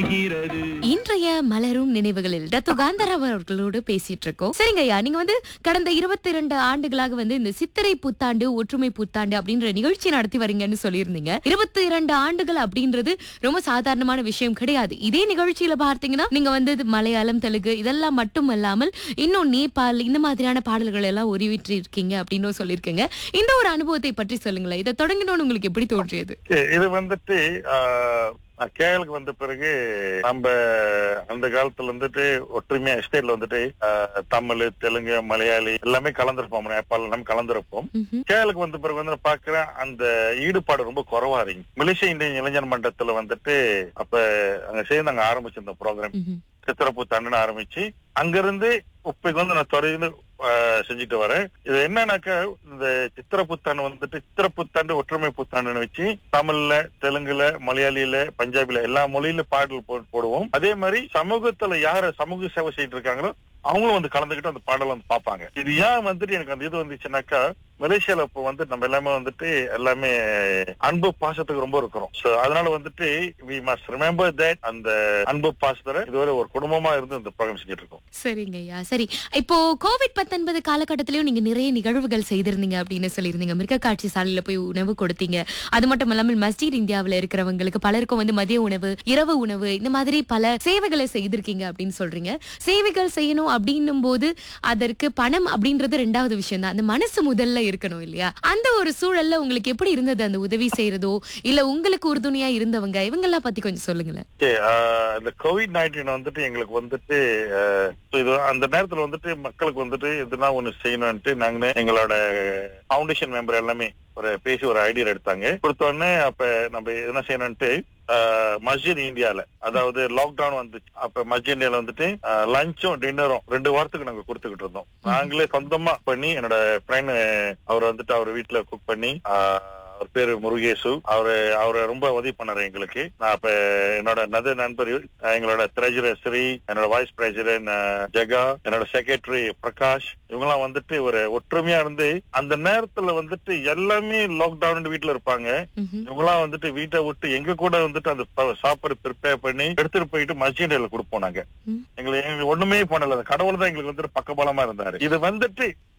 இருக்கிறது இன்றைய மலரும் நினைவுகளில் டத்து காந்தராவ் அவர்களோடு பேசிட்டு இருக்கோம் சரிங்க ஐயா நீங்க வந்து கடந்த இருபத்தி இரண்டு ஆண்டுகளாக வந்து இந்த சித்திரை புத்தாண்டு ஒற்றுமை புத்தாண்டு அப்படின்ற நிகழ்ச்சி நடத்தி வரீங்கன்னு சொல்லியிருந்தீங்க இருபத்தி இரண்டு ஆண்டுகள் அப்படின்றது ரொம்ப சாதாரணமான விஷயம் கிடையாது இதே நிகழ்ச்சியில பார்த்தீங்கன்னா நீங்க வந்து இது மலையாளம் தெலுங்கு இதெல்லாம் மட்டும் அல்லாமல் இன்னும் நேபாள் இந்த மாதிரியான பாடல்கள் எல்லாம் உருவிட்டு இருக்கீங்க அப்படின்னு சொல்லியிருக்கீங்க இந்த ஒரு அனுபவத்தை பற்றி சொல்லுங்களேன் இதை தொடங்கணும்னு உங்களுக்கு எப்படி தோன்றியது இது வந்துட்டு ஆஹ், நான் கேரளுக்கு வந்த பிறகு நம்ம அந்த காலத்துல வந்துட்டு ஒற்றுமையா எஸ்டேட்ல வந்துட்டு ஆஹ், தமிழ் தெலுங்கு மலையாளி எல்லாமே கலந்துருப்போம் நேபாள் எல்லாமே கலந்துருப்போம் ம்ஹும். கேரளுக்கு வந்த பிறகு வந்து நான் பாக்குறேன் அந்த ஈடுபாடு ரொம்ப குறைவா இருக்கு மலேசிய இந்தியன் இளைஞர் மன்றத்துல வந்துட்டு அப்ப அங்க சேர்ந்து அங்க ஆரம்பிச்சிருந்த ப்ரோக்ராம் ம்ஹும். சித்திரப்புத்தாண்டுன்னு ஆரம்பிச்சு அங்கிருந்து இப்பைக்கு வந்து நான் தொடர்ந்து ஆஹ், செஞ்சுட்டு வரேன் இது என்னன்னாக்கா இந்த சித்திர புத்தாண்டு வந்துட்டு சித்திர புத்தாண்டு ஒற்றுமை புத்தாண்டுன்னு வச்சு தமிழ்ல தெலுங்குல மலையாளியில பஞ்சாபில எல்லா மொழியில பாடல் போ- போடுவோம் அதே மாதிரி சமூகத்துல யார சமூக சேவை செய்யிட்டு இருக்காங்களோ அவங்களும் வந்து கலந்துக்கிட்டு அந்த பாடலை வந்து பார்ப்பாங்க இது ஏன் வந்துட்டு எனக்கு அந்த இது வந்துச்சுன்னாக்கா மலேசியால இப்போ வந்து நம்ம எல்லாமே வந்துட்டு எல்லாமே அன்பு பாசத்துக்கு ரொம்ப இருக்கிறோம் சோ அதனால வந்துட்டு வி மஸ்ட் ரிமெம்பர் தட் அந்த அன்பு பாசத்துல இதுவரை ஒரு குடும்பமா இருந்து இந்த ப்ரோக்ராம் செஞ்சுட்டு இருக்கோம் சரிங்க ஐயா சரி இப்போ கோவிட் பத்தொன்பது காலகட்டத்திலயும் நீங்க நிறைய நிகழ்வுகள் செய்திருந்தீங்க அப்படின்னு சொல்லியிருந்தீங்க மிருக காட்சி சாலையில போய் உணவு கொடுத்தீங்க அது மட்டும் இல்லாமல் மஸ்ஜித் இந்தியாவுல இருக்கிறவங்களுக்கு பலருக்கும் வந்து மதிய உணவு இரவு உணவு இந்த மாதிரி பல சேவைகளை செய்திருக்கீங்க அப்படின்னு சொல்றீங்க சேவைகள் செய்யணும் அப்படின்னும் போது அதற்கு பணம் அப்படின்றது ரெண்டாவது விஷயம் தான் அந்த மனசு முதல்ல இருக்கணும் இல்லையா அந்த ஒரு சூழல்ல உங்களுக்கு எப்படி இருந்தது அந்த உதவி செய்யறதோ இல்ல உங்களுக்கு உறுதுணையா இருந்தவங்க இவங்கெல்லாம் பத்தி கொஞ்சம் சொல்லுங்களேன் Okay, ஆஹ் இந்த கோவிட் நைன்டீன் வந்துட்டு எங்களுக்கு வந்துட்டு ஆஹ், so இது அந்த நேரத்துல வந்துட்டு மக்களுக்கு வந்துட்டு எதுனா ஒண்ணு செய்யணும்ட்டு நாங்க எங்களோட ஃபவுண்டேஷன் மெம்பர் எல்லாமே ஒரு பேசி ஒரு ஐடியா எடுத்தாங்க கொடுத்த உடனே அப்ப நம்ம என்ன செய்யணும்ட்டு ஆஹ், மஸ்ஜித் இந்தியால அதாவது லாக்டவுன் வந்துச்சு அப்ப மஸ்ஜித் இந்தியால வந்துட்டு லஞ்சும் டின்னரும் ரெண்டு வாரத்துக்கு நாங்க கொடுத்துக்கிட்டு இருந்தோம் நாங்களே சொந்தமா பண்ணி என்னோட ஃப்ரெண்ட் அவர் வந்துட்டு அவர் வீட்டுல குக் பண்ணி ஆஹ், அவர் பேரு முருகேசு அவரு அவரை ரொம்ப உதவி பண்ணாரு எங்களுக்கு நான் அப்ப என்னோட நது நண்பர் அஹ், எங்களோட ட்ரெஜரர் ஸ்ரீ என்னோட வைஸ் பிரசிடென்ட் ஜெகா என்னோட செக்ரட்டரி பிரகாஷ் இவங்கெல்லாம் வந்துட்டு ஒரு ஒற்றுமையா இருந்து அந்த நேரத்துல வந்துட்டு எல்லாமே லாக்டவுன் வீட்டுல இருப்பாங்க ம்ஹும். இவங்கெல்லாம் வந்துட்டு வீட்டை விட்டு எங்க கூட வந்துட்டு அந்த ப- சாப்பாடு ப்ரிப்பேர் பண்ணி எடுத்துட்டு போயிட்டு மஸ்ஜிடில கொடுப்போம் நாங்க ம். எங்களுக்கு எங்களுக்கு ஒண்ணுமே பண்ணல அந்த கடவுள் தான் எங்களுக்கு வந்துட்டு பக்கபலமா இருந்தாரு இது வந்துட்டு